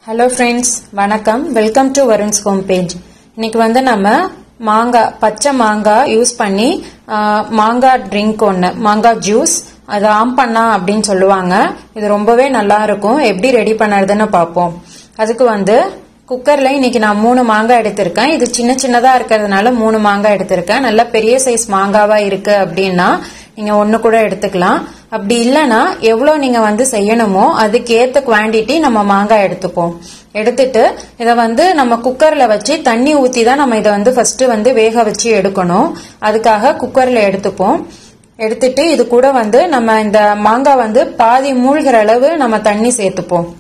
hello friends வணக்கம் welcome to வருண்ஸ் home page இன்னைக்கு வந்து நம்ம மாங்காய் பச்சை மாங்காய் யூஸ் பண்ணி ஆ, மாங்காய் ட்ரிங்க் ஒன்று மாங்காய் ஜூஸ் அது ஆம் பண்ணா அப்படின்னு சொல்லுவாங்க இது ரொம்பவே நல்லா இருக்கும் எப்படி ரெடி பண்ணுறதுன்னு பார்ப்போம் அதுக்கு வந்து குக்கரில் இன்னைக்கு நான் மூணு மாங்காய் எடுத்திருக்கேன் இது சின்ன சின்னதாக இருக்கிறதுனால மூணு மாங்காய் எடுத்திருக்கேன் நல்ல பெரிய சைஸ் மாங்காவா இருக்கு அப்படின்னா நீங்க ஒன்று கூட எடுத்துக்கலாம் அப்படி இல்லைன்னா எவ்வளோ நீங்க வந்து செய்யணுமோ அதுக்கு ஏற்ற குவாண்டிட்டி நம்ம மாங்காய் எடுத்துப்போம் எடுத்துட்டு இதை வந்து நம்ம குக்கர்ல வச்சு தண்ணி ஊற்றி தான் நம்ம இதை வந்து ஃபர்ஸ்ட் வந்து வேக வச்சு எடுக்கணும் அதுக்காக குக்கர்ல எடுத்துப்போம் எடுத்துட்டு இது கூட வந்து நம்ம இந்த மாங்காய் வந்து பாதி மூழ்கிற அளவு நம்ம தண்ணி சேர்த்துப்போம்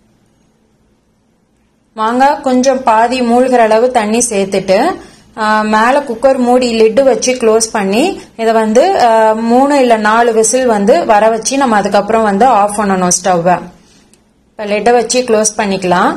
மாங்காய் கொஞ்சம் பாதி மூழ்கிற அளவு தண்ணி சேர்த்துட்டு ஆ, மேல குக்கர் மூடி லிட்டு வச்சு க்ளோஸ் பண்ணி இதை வந்து ஆ, மூணு இல்ல நாலு விசில் வந்து வர வச்சு நம்ம அதுக்கப்புறம் வந்து ஆஃப் பண்ணணும் ஸ்டவ்வை இப்போ லிட்டை வச்சு க்ளோஸ் பண்ணிக்கலாம்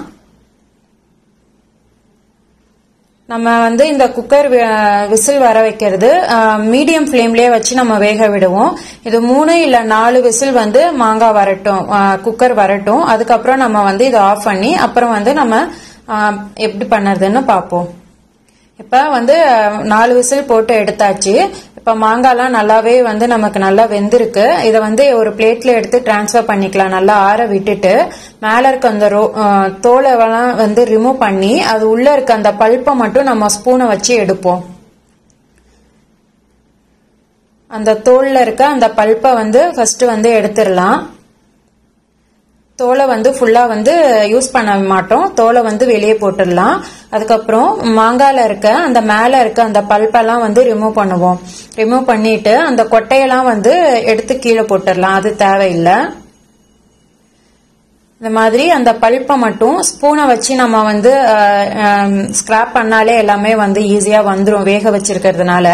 நம்ம வந்து இந்த குக்கர் விசில் வர வைக்கிறது மீடியம் ஃப்ளேம்லயே வச்சு நம்ம வேக விடுவோம் இது மூணு இல்ல நாலு விசில் வந்து மாங்காய் வரட்டும் குக்கர் வரட்டும் அதுக்கப்புறம் நம்ம வந்து இதை ஆஃப் பண்ணி அப்புறம் வந்து நம்ம ஆ, எப்படி பண்ணுறதுன்னு பார்ப்போம் இப்போ வந்து அஹ், நாலு விசில் போட்டு எடுத்தாச்சு இப்போ மாங்காய்லாம் நல்லாவே வந்து நமக்கு நல்லா வெந்திருக்கு இதை வந்து ஒரு பிளேட்ல எடுத்து டிரான்ஸ்ஃபர் பண்ணிக்கலாம் நல்லா ஆற விட்டுட்டு மேலே இருக்க அந்த ரோ அஹ், தோலெல்லாம் வந்து ரிமூவ் பண்ணி அது உள்ள இருக்க அந்த பல்ப்பை மட்டும் நம்ம ஸ்பூனை வச்சு எடுப்போம் அந்த தோல்ல இருக்க அந்த பல்ப்பை வந்து ஃபர்ஸ்ட் வந்து எடுத்துடலாம் தோலை வந்து ஃபுல்லா வந்து யூஸ் பண்ண மாட்டோம் தோலை வந்து வெளியே போட்டுடலாம் அதுக்கப்புறம் மாங்காயில இருக்க அந்த மேல இருக்க அந்த பல்பெல்லாம் வந்து ரிமூவ் பண்ணுவோம் ரிமூவ் பண்ணிட்டு அந்த கொட்டையெல்லாம் வந்து எடுத்து கீழே போட்டுடலாம் அது தேவையில்லை இந்த மாதிரி அந்த பல்ப்பை மட்டும் ஸ்பூனை வச்சு நம்ம வந்து ஸ்கிராப் பண்ணாலே எல்லாமே வந்து ஈஸியா வந்துடும் வேக வச்சிருக்கிறதுனால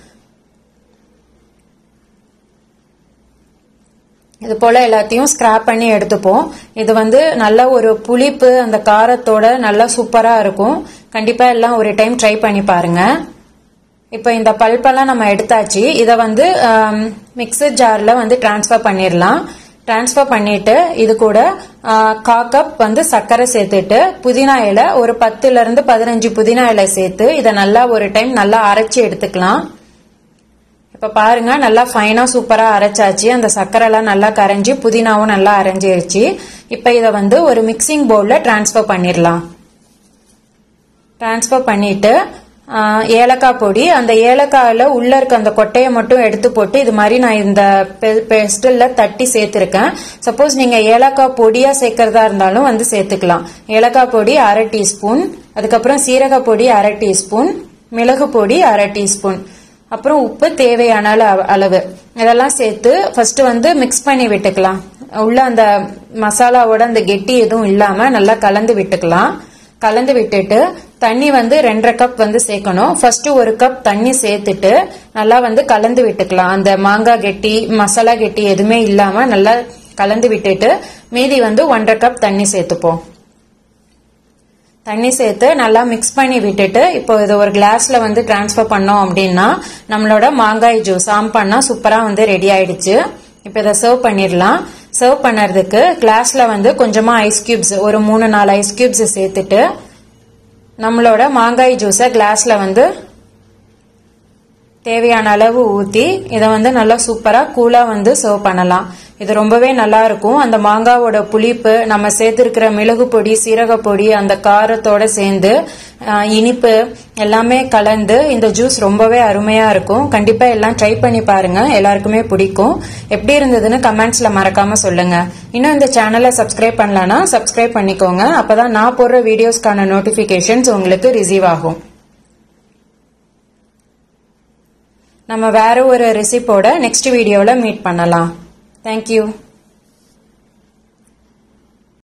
இது போல எல்லாத்தையும் ஸ்கிராப் பண்ணி எடுத்துப்போம் இது வந்து நல்ல ஒரு புளிப்பு அந்த காரத்தோட நல்லா சூப்பரா இருக்கும் கண்டிப்பா எல்லாம் ஒரு டைம் ட்ரை பண்ணி பாருங்க இப்போ இந்த பல்பெல்லாம் நம்ம எடுத்தாச்சு இதை வந்து மிக்சர் ஜார்ல வந்து டிரான்ஸ்ஃபர் பண்ணிடலாம் டிரான்ஸ்ஃபர் பண்ணிட்டு இது கூட ஆ, கா கப் வந்து சர்க்கரை சேர்த்துட்டு புதினா இலை ஒரு பத்துல இருந்து பதினஞ்சு புதினா இலை சேர்த்து இதை நல்லா ஒரு டைம் நல்லா அரைச்சி எடுத்துக்கலாம் இப்ப பாருங்க நல்லா ஃபைனா சூப்பரா அரைச்சாச்சு அந்த சர்க்கரை எல்லாம் நல்லா கரைஞ்சி புதினாவும் நல்லா அரைஞ்சிருச்சு இப்ப இத வந்து ஒரு மிக்சிங் பவுல்ல டிரான்ஸ்ஃபர் பண்ணிடலாம் டிரான்ஸ்ஃபர் பண்ணிட்டு ஆ, ஏலக்காய் பொடி அந்த ஏலக்காயில உள்ள இருக்க அந்த கொட்டையை மட்டும் எடுத்து போட்டு இது மாதிரி நான் இந்த பெஸ்டில் தட்டி சேர்த்திருக்கேன் சப்போஸ் நீங்க ஏலக்காய் பொடியா சேர்க்கறதா இருந்தாலும் வந்து சேர்த்துக்கலாம் ஏலக்காய் பொடி அரை டீஸ்பூன் அதுக்கப்புறம் சீரக பொடி அரை டீஸ்பூன் மிளகு பொடி அரை டீஸ்பூன் அப்புறம் உப்பு தேவையான அள- அளவு இதெல்லாம் சேர்த்து ஃபர்ஸ்ட் வந்து மிக்ஸ் பண்ணி விட்டுக்கலாம் உள்ள அந்த மசாலாவோட அந்த கெட்டி எதுவும் இல்லாம நல்லா கலந்து விட்டுக்கலாம் கலந்து விட்டுட்டு தண்ணி வந்து ரெண்டரை கப் வந்து சேர்க்கணும் ஃபர்ஸ்ட் ஒரு கப் தண்ணி சேர்த்துட்டு நல்லா வந்து கலந்து விட்டுக்கலாம் அந்த மாங்காய் கெட்டி மசாலா கெட்டி எதுவுமே இல்லாம நல்லா கலந்து விட்டுட்டு மீதி வந்து ஒன்றரை கப் தண்ணி சேர்த்துப்போம் தண்ணி சேர்த்து நல்லா மிக்ஸ் பண்ணி விட்டுட்டு இப்போ இது ஒரு கிளாஸ்ல வந்து டிரான்ஸ்ஃபர் பண்ணோம் அப்படின்னா நம்மளோட மாங்காய் ஜூஸ் ஆம் பண்ணா சூப்பரா வந்து ரெடி ஆயிடுச்சு இப்போ இதை சர்வ் பண்ணிடலாம் சர்வ் பண்ணுறதுக்கு கிளாஸ்ல வந்து கொஞ்சமா ஐஸ் கியூப்ஸ் ஒரு மூணு நாலு ஐஸ் கியூப்ஸ் சேர்த்துட்டு நம்மளோட மாங்காய் ஜூஸை கிளாஸ்ல வந்து தேவையான அளவு ஊத்தி இதை வந்து நல்லா சூப்பரா கூலா வந்து சர்வ் பண்ணலாம் இது ரொம்பவே நல்லா இருக்கும் அந்த மாங்காவோட புளிப்பு நம்ம சேர்த்திருக்கிற மிளகு பொடி சீரக பொடி அந்த காரத்தோட சேர்ந்து ஆஹ், இனிப்பு எல்லாமே கலந்து இந்த ஜூஸ் ரொம்பவே அருமையா இருக்கும் கண்டிப்பா எல்லாம் ட்ரை பண்ணி பாருங்க எல்லாருக்குமே பிடிக்கும் எப்படி இருந்ததுன்னு கமெண்ட்ஸ்ல மறக்காம சொல்லுங்க இன்னும் இந்த சேனலை சப்ஸ்கிரைப் பண்ணலனா சப்ஸ்கிரைப் பண்ணிக்கோங்க அப்பதான் நான் போடுற வீடியோஸ்க்கான நோட்டிபிகேஷன்ஸ் உங்களுக்கு ரிசீவ் ஆகும் நம்ம வேற ஒரு ரெசிப்போட நெக்ஸ்ட் வீடியோவில் மீட் பண்ணலாம் தேங்க்யூ